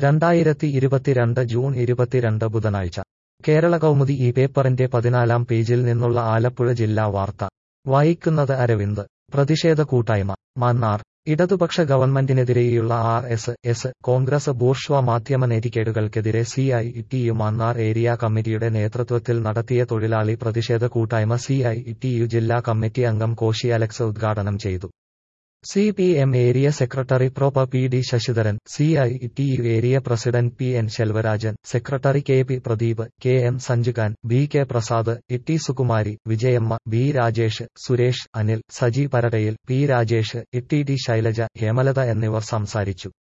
രണ്ടായിരത്തി ഇരുപത്തിരണ്ട് ജൂൺ ഇരുപത്തിരണ്ട് ബുധനാഴ്ച കേരള കൗമുദി ഈ പേപ്പറിന്റെ പതിനാലാം പേജിൽ നിന്നുള്ള ആലപ്പുഴ ജില്ലാ വാർത്ത വായിക്കുന്നത് അരവിന്ദ് പ്രതിഷേധ കൂട്ടായ്മ മന്നാർ ഇടതുപക്ഷ ഗവൺമെന്റിനെതിരെയുള്ള R S S Congress bourgeois മാധ്യമ നെറ്റിക്കേടുകൾക്കെതിരെ C I T U Mannar area കമ്മിറ്റിയുടെ നേതൃത്വത്തിൽ നടത്തിയ തൊഴിലാളി പ്രതിഷേധ കൂട്ടായ്മ സി ഐ ടി യു ജില്ലാ കമ്മിറ്റി അംഗം കോശി അലക്സ് ഉദ്ഘാടനം ചെയ്തു C P M area secretary പ്രൊപ P D Sasidharan C I T U area president P N Selvarajan secretary K P Pradeep K M Sanjukhan B K Prasad E Sukumari Vijayamma B Rajesh Suresh Anil Saji പരടയിൽ P Rajesh E T Shailaja Hemalatha എന്നിവർ സംസാരിച്ചു